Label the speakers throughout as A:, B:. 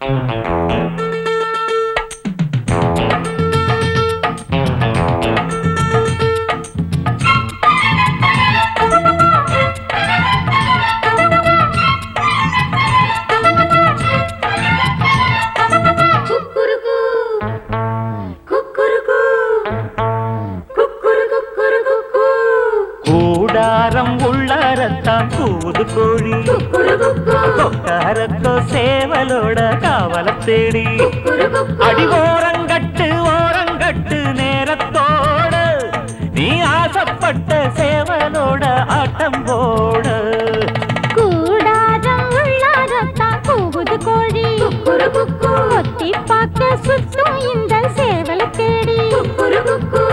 A: குக்குருக்கு குக்குருக்கு குக்குரு குக்குரு குக்கு
B: கூடாரம் உள்ளாரத்தான் கூது கோழி
A: குக்குரு குக்கு
B: கொக்காரத்தோ சேவலோட காவல தேடி
A: குக்குரு குக்கு
B: அடி ஓரங்கட்டு ஓரங்கட்டு நேரத்தோட நீ ஆசைப்பட்ட சேவலோட ஆட்டம் போட
C: கூடாரம் உள்ளாரத்தான் கூவுது கோழி
A: குக்குரு குக்கு
C: கொத்தி பார்க்க சுத்தும் இந்த சேவலை தேடி
A: குக்குரு குக்கு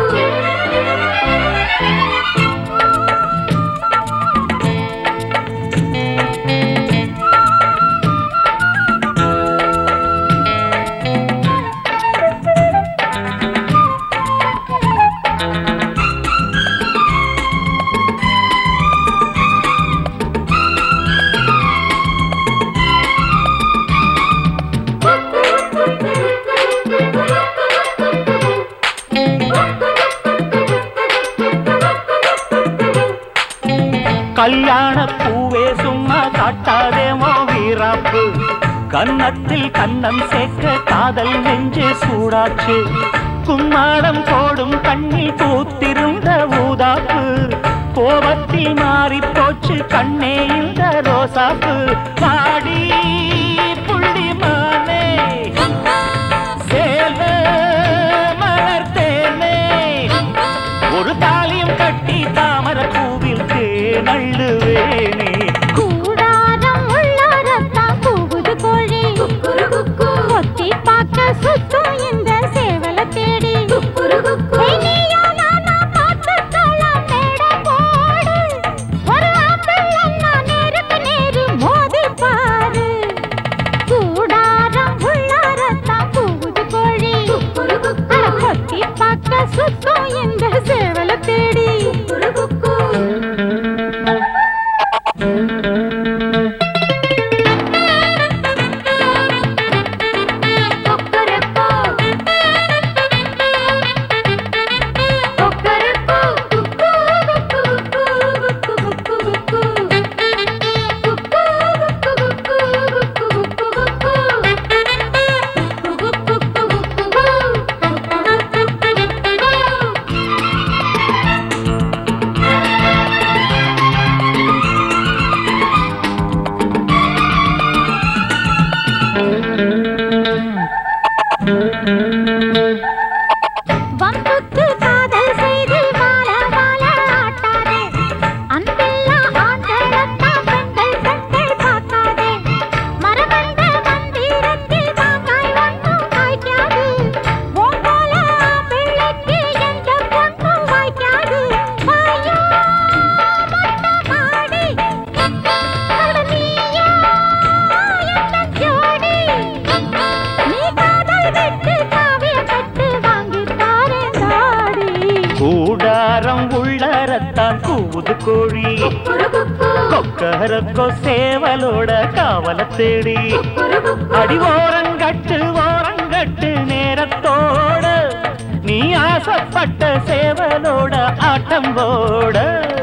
B: கல்யாண பூவே சும்மா காட்டாதேமோ வீராப்பு கன்னத்தில் கண்ணம் சேர்க்க காதல் நெஞ்சு சூடாச்சு கும்மாடம் போடும் கண்ணில் பூத்திருந்த ஊதாப்பு கோபத்தில் மாறி போச்சு கண்ணே இந்த ரோசாப்பு பாடி புள்ளி மானே சேல மலர்த்தேனே ஒரு தாலியும் கட்டி தாமர பூவில் தேனள்ளுவேனே
C: கூடாரம் உள்ளாரத்தான் கூவுது கோழி
A: குக்குரு குக்கு
C: கொத்தி பார்க்க சுத்தும் இந்த சேவலை தேடி
A: குக்குரு குக்கு
C: ஏய், நீயா நானா பார்த்துக்கலாம் மேடை போடு. ஒரு ஆப்பிளன்னா நேருக்கு நேரு மோதி பாரு. கூடாரம் உள்ளாரத்தான் கூவுது கோழி.
A: குக்குரு குக்கு
C: அட, கொத்தி பார்க்க சுத்தும் இந்த சேவலை தேடி
A: குக்குரு குக்கு கொக்கரக்கோ கொக்கரக்கோ குக்கு குக்கு குக்கு குக்கு குக்கு குக்கு குக்கு
C: வம்புக்கு காதல் செய்து வாழ வாழ ஆட்டாதே அன்பில்லா ஆண்களத்தான் பெண்கள் பெண்கள் பார்க்காதே மரமண்ட மந்திரத்தில் மாங்காய் ஒன்றும் காய்க்காது உன் போல பிள்ளைக்கு எந்த பொண்ணும் வாய்க்காது வாயோ மொட்டமாடி அட நீயோ எந்தன் ஜோடி நீ காதல் விட்டு காவிய கட்டு வாங்கி தாரேன் தாடி
B: கூடாரம் உள்ளரத்தான் கூவுது கோழி கொக்கரக்கோ சேவலோட காவல தேடி அடி ஓரங்கட்டு ஓரங்கட்டு நேரத்தோட நீ ஆசைப்பட்ட சேவலோட ஆட்டம் போட